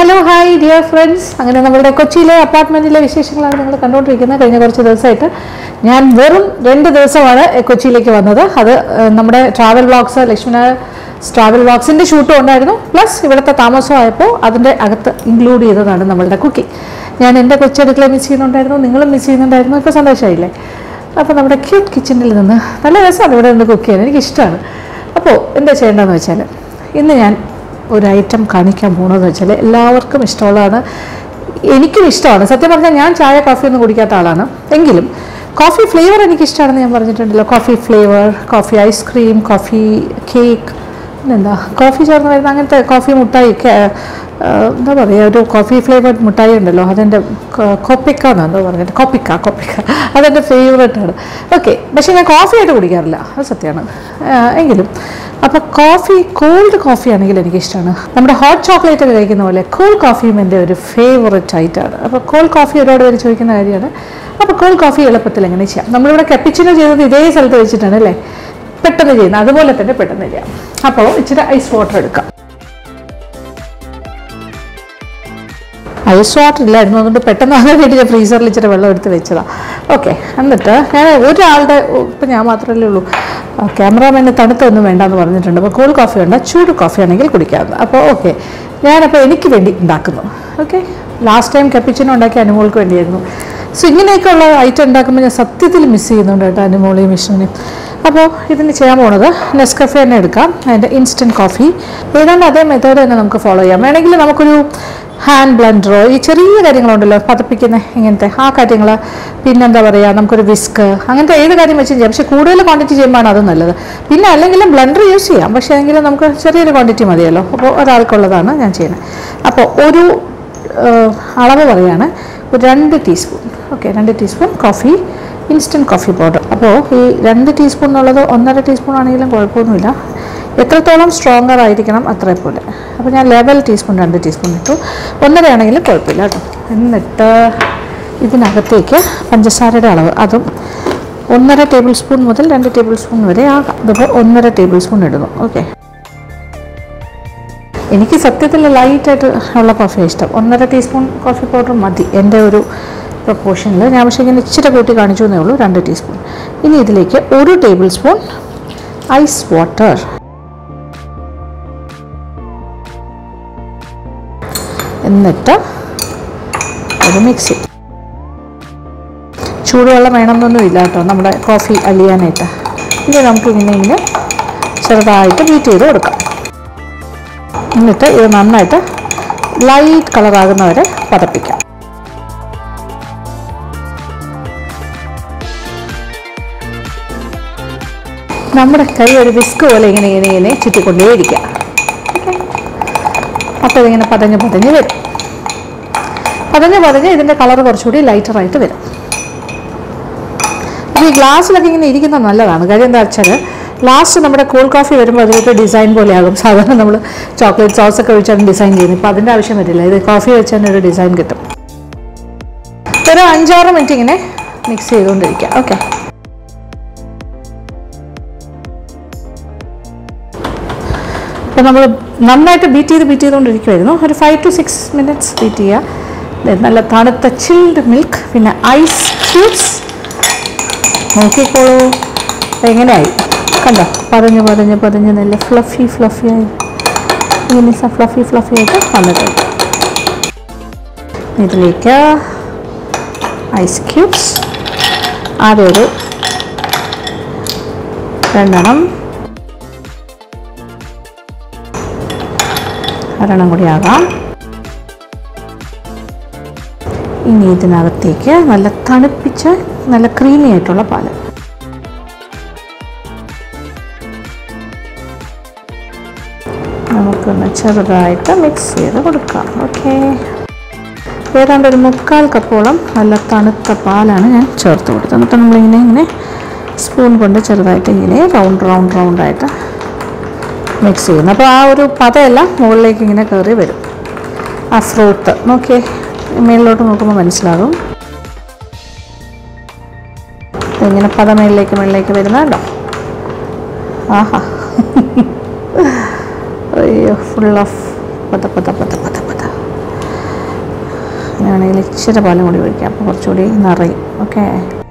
Hello hi dear friends അങ്ങനെ നമ്മളുടെ കൊച്ചിയിലെ അപ്പാർട്ട്മെൻറ്റിലെ വിശേഷങ്ങളാണ് നിങ്ങൾ കണ്ടുകൊണ്ടിരിക്കുന്നത് കഴിഞ്ഞ കുറച്ച് ദിവസമായിട്ട് ഞാൻ വെറും രണ്ട് ദിവസമാണ് കൊച്ചിയിലേക്ക് വന്നത് അത് ഏഹ്, നമ്മുടെ ട്രാവൽ വ്ളോഗ്സ് ലക്ഷ്മണ ട്രാവൽ വ്ളോഗ്സിൻ്റെ ഷൂട്ടും ഉണ്ടായിരുന്നു പ്ലസ് ഇവിടുത്തെ താമസമായപ്പോൾ അതിൻ്റെ അകത്ത് ഇൻക്ലൂഡ് ചെയ്തതാണ് നമ്മളുടെ കുക്കിംഗ് ഞാൻ എൻ്റെ കൊച്ചടുക്കള മിസ് ചെയ്യുന്നുണ്ടായിരുന്നു നിങ്ങളും മിസ് ചെയ്യുന്നുണ്ടായിരുന്നു ഇപ്പോൾ സന്തോഷമായില്ലേ അപ്പോൾ നമ്മുടെ ക്യൂട്ട് കിച്ചണിൽ നിന്ന് നല്ല രസമാണ് ഇവിടെ നിന്ന് കുക്ക് ചെയ്യാൻ എനിക്കിഷ്ടമാണ് അപ്പോൾ എന്താ ചെയ്യേണ്ടതെന്ന് വെച്ചാൽ ഇന്ന് ഞാൻ ഒരു ഐറ്റം കാണിക്കാൻ പോകുന്നതെന്ന് വെച്ചാൽ എല്ലാവർക്കും ഇഷ്ടമുള്ളതാണ് എനിക്കും ഇഷ്ടമാണ് സത്യം പറഞ്ഞാൽ ഞാൻ ചായ കാഫി ഒന്നും കുടിക്കാത്ത ആളാണ് എങ്കിലും കോഫി ഫ്ലേവർ എനിക്ക് ഇഷ്ടമാണെന്ന് ഞാൻ പറഞ്ഞിട്ടുണ്ടല്ലോ coffee flavour coffee ice cream coffee cake പിന്നെന്താ കോഫി ചേർന്ന് വരുന്ന അങ്ങനത്തെ കോഫി മുട്ടായി ഒക്കെ, ആ, എന്താ പറയുക ഒരു കോഫി ഫ്ലേവർഡ് മുട്ടായി ഉണ്ടല്ലോ അതെൻ്റെ കൊപ്പിക്ക എന്തോ പറഞ്ഞിട്ട് കൊപ്പിക്ക കൊപ്പിക്ക അതെൻ്റെ ഫേവറേറ്റ് ആണ് ഓക്കെ പക്ഷേ ഞാൻ കോഫി ആയിട്ട് കുടിക്കാറില്ല അത് സത്യമാണ് ആ, എങ്കിലും അപ്പോൾ കോഫി കോൾഡ് കോഫി ആണെങ്കിൽ എനിക്കിഷ്ടമാണ് നമ്മുടെ ഹോട്ട് ചോക്ലേറ്റ് ഒക്കെ കഴിക്കുന്ന പോലെ കൂൾ കോഫിയും എൻ്റെ ഒരു ഫേവറേറ്റ് ആയിട്ടാണ് അപ്പോൾ കോൾഡ് കോഫി ഒരുപാട് പേര് ചോദിക്കുന്ന കാര്യമാണ് അപ്പോൾ കോൾഡ് കോഫി എളുപ്പത്തിൽ എങ്ങനെ ചെയ്യാം നമ്മളിവിടെ കപ്പിച്ചിനോ ചെയ്തത് ഇതേ സ്ഥലത്ത് വെച്ചിട്ടാണ് അല്ലേ പെട്ടെന്ന് ചെയ്യുന്നത് അതുപോലെ തന്നെ പെട്ടെന്ന് ചെയ്യാം അപ്പോൾ ഇച്ചിരി ഐസ് വാട്ടർ എടുക്കാം ഐസ് വാട്ടർ ഇല്ലായിരുന്നു അതുകൊണ്ട് പെട്ടെന്ന് ആകാൻ വേണ്ടി ഞാൻ ഫ്രീസറിൽ ഇച്ചിരി വെള്ളം എടുത്ത് വെച്ചതാണ് ഓക്കെ എന്നിട്ട് ഞാൻ ഒരാളുടെ ഇപ്പം ഞാൻ മാത്രമല്ലേ ഉള്ളൂ ക്യാമറാമാന് തണുത്തൊന്നും വേണ്ടെന്ന് പറഞ്ഞിട്ടുണ്ട് അപ്പോൾ കൂൾ കോഫി ഉണ്ട് ചൂട് കോഫി ആണെങ്കിൽ കുടിക്കാവുന്നത് അപ്പോൾ ഓക്കെ ഞാനപ്പോൾ എനിക്ക് വേണ്ടി ഉണ്ടാക്കുന്നു ഓക്കെ ലാസ്റ്റ് ടൈം കപ്പിച്ചിനോ ഉണ്ടാക്കിയ അനുമോൾക്ക് വേണ്ടിയായിരുന്നു സോ ഇങ്ങനെയൊക്കെയുള്ള ഐറ്റം ഉണ്ടാക്കുമ്പോൾ ഞാൻ സത്യത്തിൽ മിസ് ചെയ്യുന്നുണ്ട് കേട്ടോ അനുമോളെയും വിഷ്ണുവിനെയും അപ്പോൾ ഇതിന് ചെയ്യാൻ പോണത് നെസ്കഫെ തന്നെ എടുക്കാം അതിൻ്റെ ഇൻസ്റ്റൻറ്റ് കോഫി ഏതാണ്ട് അതേ മെത്തേഡ് തന്നെ നമുക്ക് ഫോളോ ചെയ്യാം വേണമെങ്കിൽ നമുക്കൊരു ഹാൻഡ് ബ്ലെൻഡറോ ഈ ചെറിയ കാര്യങ്ങളുണ്ടല്ലോ പതപ്പിക്കുന്ന ഇങ്ങനത്തെ ആ കാര്യങ്ങൾ പിന്നെന്താ പറയുക നമുക്കൊരു വിസ്ക് അങ്ങനത്തെ ഏത് കാര്യം വെച്ച് ചെയ്യാം പക്ഷേ കൂടുതൽ ക്വാണ്ടിറ്റി ചെയ്യുമ്പോഴാണ് അത് നല്ലത് പിന്നെ അല്ലെങ്കിലും ബ്ലെൻഡർ യൂസ് ചെയ്യാം പക്ഷേ എങ്കിലും നമുക്ക് ചെറിയൊരു ക്വാണ്ടിറ്റി മതിയല്ലോ അപ്പോൾ ഒരാൾക്കുള്ളതാണ് ഞാൻ ചെയ്യുന്നത് അപ്പോൾ ഒരു ഏഹ്, അളവ് പറയാണ് ഒരു രണ്ട് ടീസ്പൂൺ ഓക്കെ രണ്ട് teaspoon coffee instant coffee powder അപ്പോൾ ഈ രണ്ട് ടീസ്പൂൺ എന്നുള്ളത് ഒന്നര ടീസ്പൂൺ ആണെങ്കിലും കുഴപ്പമൊന്നുമില്ല എത്രത്തോളം സ്ട്രോങ്ങർ ആയിരിക്കണം അത്രേ പോലെ അപ്പോൾ ഞാൻ ലെവൽ ടീസ്പൂൺ രണ്ട് ടീസ്പൂൺ ഇട്ടു ഒന്നര ആണെങ്കിലും കുഴപ്പമില്ല കേട്ടോ എന്നിട്ട് ഇതിനകത്തേക്ക് പഞ്ചസാരയുടെ അളവ് അതും ഒന്നര ടേബിൾ സ്പൂൺ മുതൽ രണ്ട് ടേബിൾ സ്പൂൺ വരെ ആകാം ഇതിപ്പോൾ ഒന്നര ടേബിൾ സ്പൂൺ ഇടുന്നു ഓക്കെ എനിക്ക് സത്യത്തിൽ ലൈറ്റായിട്ട് ഉള്ള കോഫി ഇഷ്ടം ഒന്നര ടീസ്പൂൺ കോഫി പൗഡർ മതി എൻ്റെ ഒരു പ്രപ്പോർഷനിൽ ഞാൻ പക്ഷേ ഇങ്ങനെ ഇച്ചിരി കൂട്ടി കാണിച്ചു എന്നേ ഉള്ളൂ രണ്ട് ടീസ്പൂൺ ഇനി ഇതിലേക്ക് ഒരു ടേബിൾ സ്പൂൺ ഐസ് വാട്ടർ എന്നിട്ട് ഒരു മിക്സി ചൂടുവെള്ളം വേണമെന്നൊന്നും ഇല്ല കേട്ടോ നമ്മുടെ കോഫി അലിയാനായിട്ട് ഇനി നമുക്ക് ഇങ്ങനെ ഇങ്ങനെ ചെറുതായിട്ട് ബീറ്റ് ചെയ്ത് കൊടുക്കാം എന്നിട്ട് ഇത് നന്നായിട്ട് ലൈറ്റ് കളറാകുന്നവരെ പതപ്പിക്കാം നമ്മുടെ കൈ ഒരു വിസ്ക് പോലെ ഇങ്ങനെ ഇങ്ങനെ ഇങ്ങനെ ചുറ്റിക്കൊണ്ടേയിരിക്കുക ഓക്കെ അപ്പോൾ ഇതിങ്ങനെ പതഞ്ഞ് പതഞ്ഞ് വരും പതഞ്ഞ് പതഞ്ഞ് ഇതിൻ്റെ കളർ കുറച്ചുകൂടി ലൈറ്ററായിട്ട് വരും അപ്പോൾ ഈ ഗ്ലാസ്സിലൊക്കെ ഇങ്ങനെ ഇരിക്കുന്നത് നല്ലതാണ് കാര്യം എന്താ വെച്ചാൽ ലാസ്റ്റ് നമ്മുടെ കൂൾ കോഫി വരുമ്പോൾ അതിലൊക്കെ ഡിസൈൻ പോലെയാകും സാധാരണ നമ്മൾ ചോക്ലേറ്റ് സോസ് ഒക്കെ ഒഴിച്ചാണ് ഡിസൈൻ ചെയ്യുന്നത് ഇപ്പോൾ അതിൻ്റെ ആവശ്യം വരില്ല ഇത് കോഫി വെച്ച് തന്നെ ഒരു ഡിസൈൻ കിട്ടും ഒരു അഞ്ചാറ് മിനിറ്റ് ഇങ്ങനെ മിക്സ് ചെയ്തുകൊണ്ടിരിക്കുക ഓക്കെ അപ്പോൾ നമ്മൾ നന്നായിട്ട് ബീറ്റ് ചെയ്ത് ബീറ്റ് ചെയ്തുകൊണ്ടിരിക്കുമായിരുന്നു ഒരു five to six minutes beat ചെയ്യുക ദേ നല്ല തണുത്ത ചിൽഡ് മിൽക്ക് പിന്നെ ഐസ് ക്യൂബ്സ് നോക്കിക്കോളൂ എങ്ങനെയായി കണ്ടോ പതഞ്ഞ് പതഞ്ഞ് പതഞ്ഞ് നല്ല ഫ്ലഫി ഫ്ലഫി ആയി ഇങ്ങനെ ഫ്ലഫി ഫ്ലഫി ആയിട്ട് വന്നിട്ടുണ്ട് ഇതിലേക്ക് ഐസ് ക്യൂബ്സ് ആദ്യം ഒരു രണ്ടെണ്ണം ഒരെണ്ണം കൂടി ആകാം ഇനി ഇതിനകത്തേക്ക് നല്ല തണുപ്പിച്ച നല്ല ക്രീമി ആയിട്ടുള്ള പാല് നമുക്കൊന്ന് ചെറുതായിട്ട് മിക്സ് ചെയ്ത് കൊടുക്കാം ഓക്കെ ഏതാണ്ട് ഒരു മുക്കാൽ കപ്പോളം നല്ല തണുത്ത പാലാണ് ഞാൻ ചേർത്ത് കൊടുത്തത് എന്നിട്ട് നമ്മളിങ്ങനെ ഇങ്ങനെ സ്പൂൺ കൊണ്ട് ചെറുതായിട്ട് ഇങ്ങനെ റൗണ്ട് റൗണ്ട് റൗണ്ടായിട്ട് മിക്സ് ചെയ്യുന്നു അപ്പോൾ ആ ഒരു പതയെല്ലാം മുകളിലേക്ക് ഇങ്ങനെ കയറി വരും ആ ഫ്രൂട്ട് നോക്കിയേ മേളിലോട്ട് നോക്കുമ്പോൾ മനസ്സിലാകും ഇങ്ങനെ പത മേളിലേക്ക് മേളിലേക്ക് വരുന്നുണ്ടോ ആഹാ അയ്യോ ഫുൾ ഓഫ് പത പത പത പത പത അങ്ങനെയാണെങ്കിൽ ഇച്ചിരി പാലും കൂടി ഒഴിക്കാം അപ്പോൾ കുറച്ചുകൂടി നിറയും ഓക്കെ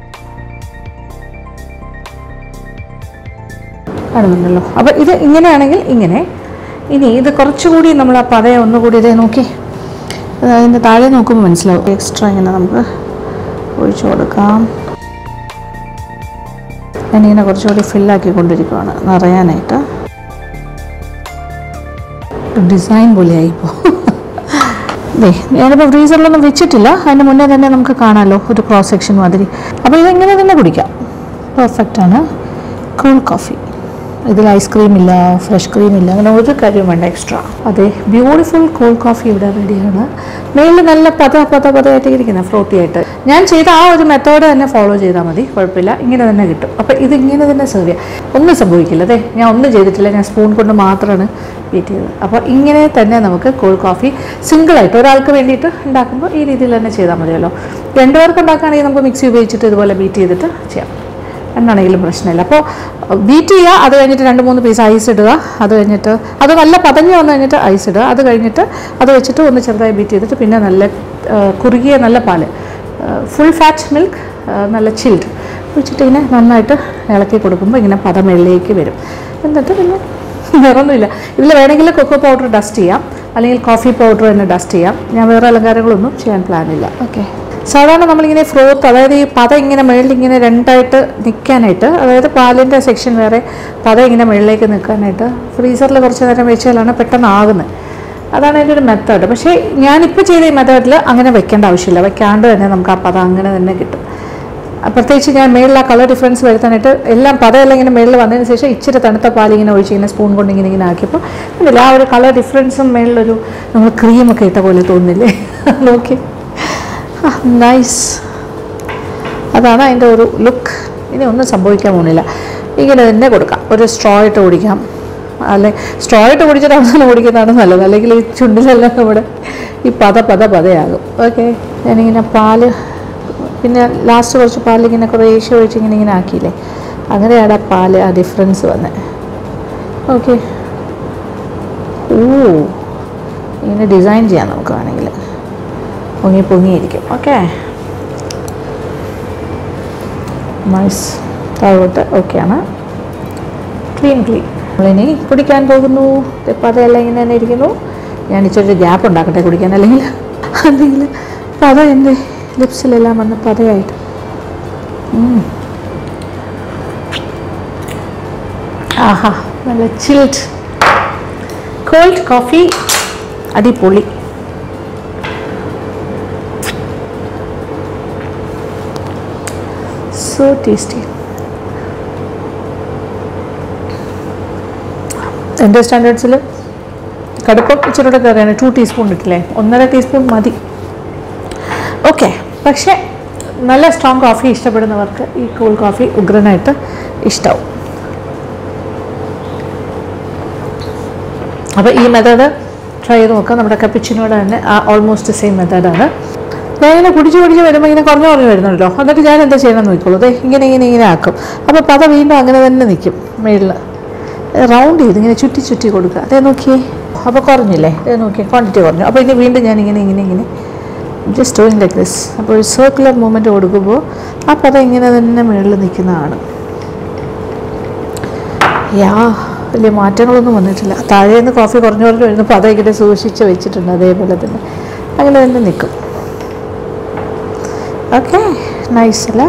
കാണുന്നുണ്ടല്ലോ അപ്പോൾ ഇത് ഇങ്ങനെയാണെങ്കിൽ ഇങ്ങനെ ഇനി ഇത് കുറച്ചുകൂടി നമ്മൾ ആ പതയെ ഒന്നുകൂടി ഇതേ നോക്കി അത് അതിൻ്റെ താഴെ നോക്കുമ്പോൾ മനസ്സിലാവും എക്സ്ട്രാ ഇങ്ങനെ നമുക്ക് ഒഴിച്ചു കൊടുക്കാം ഞാനിങ്ങനെ കുറച്ചുകൂടി ഫില്ലാക്കി കൊണ്ടിരിക്കുകയാണ് നിറയാനായിട്ട് ഡിസൈൻ പോലെയായിപ്പോൾ ദേ ഞാനിപ്പോൾ ഫ്രീസറിലൊന്നും വെച്ചിട്ടില്ല അതിന് മുന്നേ തന്നെ നമുക്ക് കാണാമല്ലോ ഒരു ക്രോസ് സെക്ഷൻ മാതിരി അപ്പോൾ ഇതെങ്ങനെ തന്നെ കുടിക്കാം പെർഫെക്റ്റ് ആണ് കൂൾ കോഫി ഇതിൽ ഐസ്ക്രീം ഇല്ല ഫ്രഷ് ക്രീം ഇല്ല അങ്ങനെ ഒരു കാര്യം വേണ്ട എക്സ്ട്രാ അതെ ബ്യൂട്ടിഫുൾ കൂൾ കോഫി ഇവിടെ റെഡിയാണ് മേളിൽ നല്ല പത പത പതയായിട്ട് ഇരിക്കുന്നത് ഫ്രോത്തി ആയിട്ട് ഞാൻ ചെയ്ത ആ ഒരു മെത്തേഡ് തന്നെ ഫോളോ ചെയ്താൽ മതി കുഴപ്പമില്ല ഇങ്ങനെ തന്നെ കിട്ടും അപ്പോൾ ഇത് ഇങ്ങനെ തന്നെ സെർവ് ചെയ്യാം ഒന്നും സംഭവിക്കില്ല അതെ ഞാൻ ഒന്നും ചെയ്തിട്ടില്ല ഞാൻ സ്പൂൺ കൊണ്ട് മാത്രമാണ് ബീറ്റ് ചെയ്തത് അപ്പോൾ ഇങ്ങനെ തന്നെ നമുക്ക് കോൾ കോഫി സിംഗിളായിട്ട് ഒരാൾക്ക് വേണ്ടിയിട്ട് ഉണ്ടാക്കുമ്പോൾ ഈ രീതിയിൽ തന്നെ ചെയ്താൽ മതിയല്ലോ രണ്ടുപേർക്ക് ഉണ്ടാക്കുകയാണെങ്കിൽ നമുക്ക് മിക്സി ഉപയോഗിച്ചിട്ട് ഇതുപോലെ ബീറ്റ് ചെയ്തിട്ട് ചെയ്യാം എന്നാണെങ്കിലും പ്രശ്നമില്ല അപ്പോൾ ബീറ്റ് ചെയ്യുക അത് കഴിഞ്ഞിട്ട് രണ്ട് മൂന്ന് പീസ് ഐസ് ഇടുക അത് കഴിഞ്ഞിട്ട് അത് നല്ല പതഞ്ഞ് വന്നു കഴിഞ്ഞിട്ട് ഐസ് ഇടുക അത് കഴിഞ്ഞിട്ട് അത് വെച്ചിട്ട് ഒന്ന് ചെറുതായി ബീറ്റ് ചെയ്തിട്ട് പിന്നെ നല്ല ആ, കുറുകിയ നല്ല പാല് ഫുൾ ഫാറ്റ് മിൽക്ക് നല്ല ചിൽഡ് ഒഴിച്ചിട്ട് ഇങ്ങനെ നന്നായിട്ട് ഇളക്കി കൊടുക്കുമ്പോൾ ഇങ്ങനെ പദമെള്ളിലേക്ക് വരും എന്നിട്ട് പിന്നെ വേറൊന്നുമില്ല ഇതിൽ വേണമെങ്കിൽ കൊക്കോ പൗഡർ ഡസ്റ്റ് ചെയ്യാം അല്ലെങ്കിൽ കോഫി പൗഡർ തന്നെ ഡസ്റ്റ് ചെയ്യാം ഞാൻ വേറെ അലങ്കാരങ്ങളൊന്നും ചെയ്യാൻ പ്ലാനില്ല ഓക്കെ സാധാരണ നമ്മളിങ്ങനെ ഫ്രോത്ത് അതായത് ഈ പത ഇങ്ങനെ മുകളിൽ ഇങ്ങനെ രണ്ടായിട്ട് നിൽക്കാനായിട്ട് അതായത് പാലിൻ്റെ സെക്ഷൻ വേറെ പത ഇങ്ങനെ മുകളിലേക്ക് നിൽക്കാനായിട്ട് ഫ്രീസറിൽ കുറച്ച് നേരം വെച്ചാലാണ് പെട്ടെന്ന് ആകുന്നത് അതാണ് അതിൻ്റെ ഒരു മെത്തേഡ് പക്ഷേ ഞാനിപ്പോൾ ചെയ്ത ഈ മെത്തേഡിൽ അങ്ങനെ വെക്കേണ്ട ആവശ്യമില്ല വെക്കാണ്ട് തന്നെ നമുക്ക് ആ പത അങ്ങനെ തന്നെ കിട്ടും ആ പ്രത്യേകിച്ച് ഞാൻ മേളിൽ ആ കളർ ഡിഫറൻസ് വരുത്താനായിട്ട് എല്ലാം പതയെല്ലാം ഇങ്ങനെ മേളിൽ വന്നതിന് ശേഷം ഇച്ചിരി തണുത്ത പാൽ ഇങ്ങനെ ഒഴിച്ച് ഇങ്ങനെ സ്പൂൺ കൊണ്ട് ഇങ്ങനെ ഇങ്ങനെ ആക്കിയപ്പോൾ കണ്ടില്ല ആ ഒരു കളർ ഡിഫറൻസും മേളിലൊരു നമ്മൾ ക്രീമൊക്കെ ഇട്ട പോലെ തോന്നുന്നില്ലേ നോക്കി നൈസ് അതാണ് അതിൻ്റെ ഒരു ലുക്ക് ഇനി ഒന്നും സംഭവിക്കാൻ പോകുന്നില്ല ഇങ്ങനെ തന്നെ കൊടുക്കാം ഒരു സ്ട്രോ ഇട്ട് കുടിക്കാം അല്ലെ സ്ട്രോ ഇട്ട് കുടിച്ചിട്ട് അവസാനം കുടിക്കുന്നതാണ് നല്ലത് അല്ലെങ്കിൽ ഈ ചുണ്ടിലെല്ലാം നമ്മുടെ ഈ പത പത പതയാകും ഓക്കെ ഞാനിങ്ങനെ പാല് പിന്നെ ലാസ്റ്റ് കുറച്ച് പാലിൽ ഇങ്ങനെ കുറേശ്ശെ ഒഴിച്ച് ഇങ്ങനെ ഇങ്ങനെ ആക്കിയില്ലേ അങ്ങനെയാണ് ആ പാല് ആ ഡിഫറൻസ് വന്നത് ഓക്കെ ഓ ഇങ്ങനെ ഡിസൈൻ ചെയ്യാം നമുക്ക് വേണമെങ്കിൽ പൊങ്ങി പൊങ്ങിയിരിക്കും ഓക്കെ നൈസ് താഴോട്ട് ഓക്കെയാണ് ക്ലീൻ ക്ലീൻ നമ്മളിനി കുടിക്കാൻ പോകുന്നു പതയെല്ലാം ഇങ്ങനെ തന്നെ ഇരിക്കുന്നു ഞാൻ ഇച്ചിരി ഗ്യാപ്പ് ഉണ്ടാക്കട്ടെ കുടിക്കാൻ അല്ലെങ്കിൽ അല്ലെങ്കിൽ പത എൻ്റെ ലിപ്സിലെല്ലാം വന്ന് പതയായിട്ട് ഉം. ആഹാ നല്ല ചിൽഡ് കോൾഡ് കോഫി അടിപൊളി സോ ടേസ്റ്റി എൻ്റെ സ്റ്റാൻഡേർഡ്സിൽ കടുപ്പം ഇച്ചിരി കൂടെ കയറിയാണ് ടു ടീസ്പൂൺ ഇട്ടില്ലേ ഒന്നര ടീസ്പൂൺ മതി ഓക്കെ പക്ഷേ നല്ല സ്ട്രോങ് കോഫി ഇഷ്ടപ്പെടുന്നവർക്ക് ഈ കൂൾ കോഫി ഉഗ്രനായിട്ട് ഇഷ്ടമാവും അപ്പോൾ ഈ മെത്തേഡ് ട്രൈ ചെയ്ത് നോക്കാം നമ്മുടെ കപ്പിച്ചിനോട് തന്നെ ആ ഓൾമോസ്റ്റ് സെയിം മെത്തേഡാണ് ഞാനിങ്ങനെ കുടിച്ച് കുടിച്ച് വരുമ്പോൾ ഇങ്ങനെ കുറഞ്ഞു കുറഞ്ഞു വരുന്നുണ്ടല്ലോ എന്നിട്ട് ഞാൻ എന്താ ചെയ്യണമെന്ന് നോക്കിക്കോളൂ അതെ ഇങ്ങനെ ഇങ്ങനെ ഇങ്ങനെ ആക്കും അപ്പോൾ പത വീണ്ടും അങ്ങനെ തന്നെ നിൽക്കും മേളിൽ റൗണ്ട് ചെയ്ത് ഇങ്ങനെ ചുറ്റി ചുറ്റി കൊടുക്കുക അതേ നോക്കിയേ അപ്പോൾ കുറഞ്ഞില്ലേ അതേ നോക്കിയേ ക്വാണ്ടിറ്റി കുറഞ്ഞു അപ്പോൾ ഇനി വീണ്ടും ഞാൻ ഇങ്ങനെ ഇങ്ങനെ ഇങ്ങനെ ജസ്റ്റ് ഡൂയിങ് ലൈക്ക് ദിസ് അപ്പോൾ ഒരു സർക്കുലർ മൂവ്മെൻറ്റ് കൊടുക്കുമ്പോൾ ആ പത ഇങ്ങനെ തന്നെ മുകളിൽ നിൽക്കുന്നതാണ് യാ വലിയ മാറ്റങ്ങളൊന്നും വന്നിട്ടില്ല താഴെ നിന്ന് കോഫി കുറഞ്ഞു കുറഞ്ഞു വരുന്നു പത ഇങ്ങനെ സൂക്ഷിച്ച് വെച്ചിട്ടുണ്ട് അതേപോലെ തന്നെ അങ്ങനെ തന്നെ നിൽക്കും ഓക്കെ നൈസ് അല്ലേ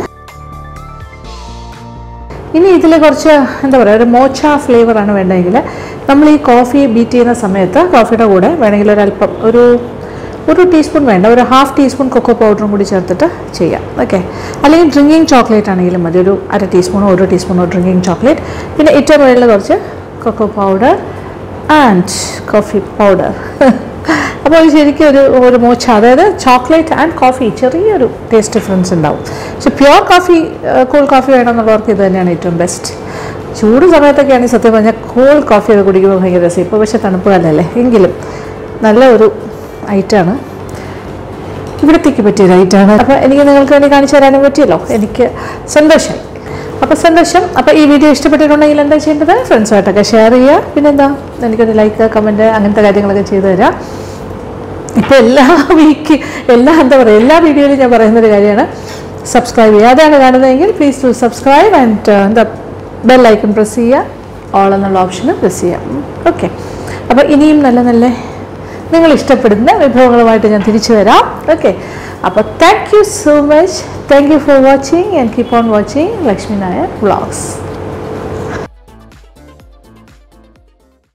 ഇനി ഇതിൽ കുറച്ച് എന്താ പറയുക ഒരു മോച്ച ഫ്ലേവറാണ് വേണ്ടതെങ്കിൽ നമ്മൾ ഈ കോഫി ബീറ്റ് ചെയ്യുന്ന സമയത്ത് കോഫിയുടെ കൂടെ വേണമെങ്കിൽ ഒരല്പം ഒരു ഒരു ടീസ്പൂൺ വേണ്ട ഒരു ഹാഫ് ടീസ്പൂൺ കൊക്കോ പൗഡറും കൂടി ചേർത്തിട്ട് ചെയ്യാം ഓക്കെ അല്ലെങ്കിൽ ഡ്രിങ്കിങ് ചോക്ലേറ്റ് ആണെങ്കിലും മതി ഒരു അര ടീസ്പൂണോ ഒരു ടീസ്പൂണോ ഡ്രിങ്കിങ് ചോക്ലേറ്റ് പിന്നെ ഏറ്റവും മുകളിൽ കുറച്ച് cocoa powder and coffee powder അപ്പോൾ ഇത് ശരിക്കും ഒരു ഒരു മോച്ച അതായത് ചോക്ലേറ്റ് ആൻഡ് കോഫി ചെറിയൊരു ടേസ്റ്റ് ഡിഫറൻസ് ഉണ്ടാവും പക്ഷെ പ്യുവർ കോഫി കൂൾ കോഫി വേണമെന്നുള്ളവർക്ക് ഇത് തന്നെയാണ് ഏറ്റവും ബെസ്റ്റ് ചൂട് സമയത്തൊക്കെയാണെങ്കിൽ സത്യം പറഞ്ഞാൽ കൂൾ കോഫി ഒക്കെ കുടിക്കുമ്പോൾ ഭയങ്കര രസം ഇപ്പോൾ പക്ഷേ തണുപ്പ് കാലമല്ലേ എങ്കിലും നല്ല ഒരു ഐറ്റമാണ് ഇവിടത്തേക്ക് പറ്റിയ ഒരു ഐറ്റമാണ് അപ്പോൾ എനിക്ക് നിങ്ങൾക്ക് വേണ്ടി കാണിച്ചു തരാനും പറ്റിയല്ലോ എനിക്ക് സന്തോഷമായി അപ്പോൾ സന്തോഷം അപ്പോൾ ഈ വീഡിയോ ഇഷ്ടപ്പെട്ടിട്ടുണ്ടെങ്കിൽ എന്താ ചെയ്യേണ്ടത് ഫ്രണ്ട്സുമായിട്ടൊക്കെ ഷെയർ ചെയ്യുക പിന്നെന്താ എനിക്കൊരു ലൈക്ക് കമൻറ്റ് അങ്ങനത്തെ കാര്യങ്ങളൊക്കെ ചെയ്തു തരാം ഇപ്പോൾ എല്ലാ വീക്ക് എല്ലാ എന്താ പറയുക എല്ലാ വീഡിയോയിലും ഞാൻ പറയുന്നൊരു കാര്യമാണ് സബ്സ്ക്രൈബ് ചെയ്യുക അതാണ് കാണുന്നതെങ്കിൽ പ്ലീസ് ടു സബ്സ്ക്രൈബ് ആൻഡ് എന്താ ബെൽ ഐക്കൺ പ്രസ് ചെയ്യുക ഓൾ എന്നുള്ള ഓപ്ഷന് പ്രസ് ചെയ്യാം ഓക്കെ അപ്പോൾ ഇനിയും നല്ല നല്ല നിങ്ങൾ ഇഷ്ടപ്പെടുന്ന വിഭവങ്ങളുമായിട്ട് ഞാൻ തിരിച്ചു വരാം ഓക്കെ അപ്പോൾ thank you so much thank you for watching and keep on watching Lakshmi Nair vlogs